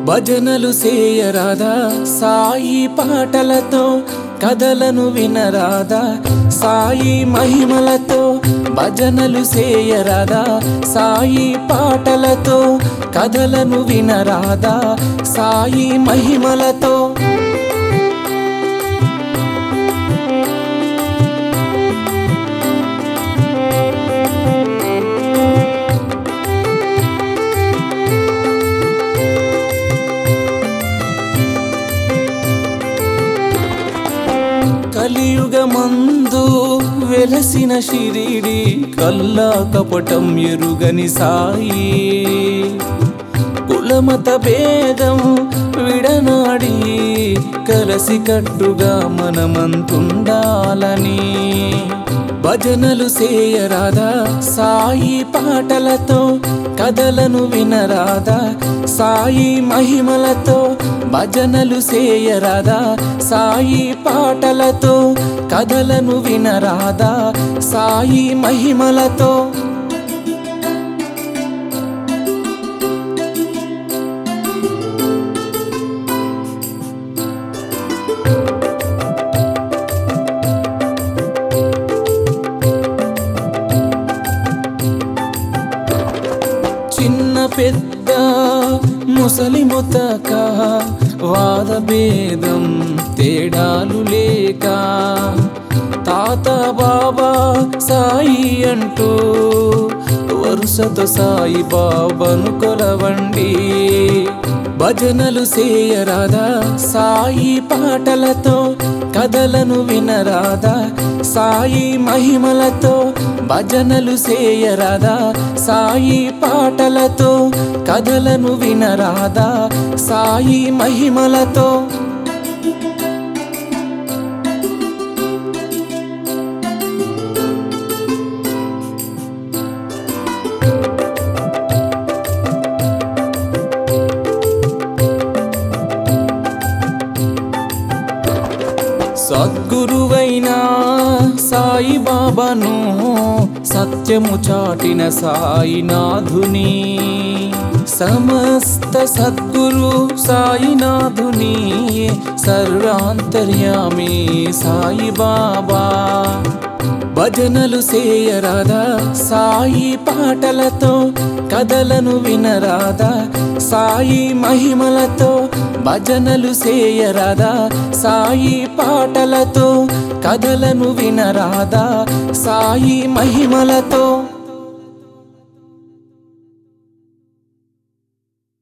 భజనలు చేయరాదా సాయి పాటలతో కథలను వినరాదా సాయి మహిమలతో భజనలు చేయరాదా సాయి పాటలతో కథలను వినరాదా సాయి మహిమలతో కలియుగమందు వెలసిన షిరిడి కల్లా కపటం ఎరుగని సాయి కులమత భేదం విడనాడి కలసి కట్టుగా మనమంతుండాలని భజనలు చేయరాదా సాయి పాటలతో కథలను వినరాదా సాయి మహిమలతో భజనలు చేయరాదా సాయి పాటలతో కథలను వినరాదా సాయి మహిమలతో చిన్న పెద్ద ముసలి ముతక వాద భేదం తేడాలు లేక తాత బాబా సాయి అంటూ వరుసతో సాయి బాబాను కొలవండి భజనలు చేయరాదా సాయి పాటలతో కథలను వినరాదా సాయి మహిమలతో భజనలు చేయరాదా సాయి పాటలతో కథలను వినరాదా సాయి మహిమలతో సద్గురువైన సాయి బాబాను సత్యము చాటిన సాయినాథుని సమస్త సద్గురు సాయినాథుని సర్వాంతర్యామి సాయి బాబా భజనలు చేయరాదా సాయి పాటలతో కథలను వినరాదా సాయి మహిమలతో భజనలు చేయరాదా సాయి పాటలతో కథలను వినరాదా సాయి మహిమలతో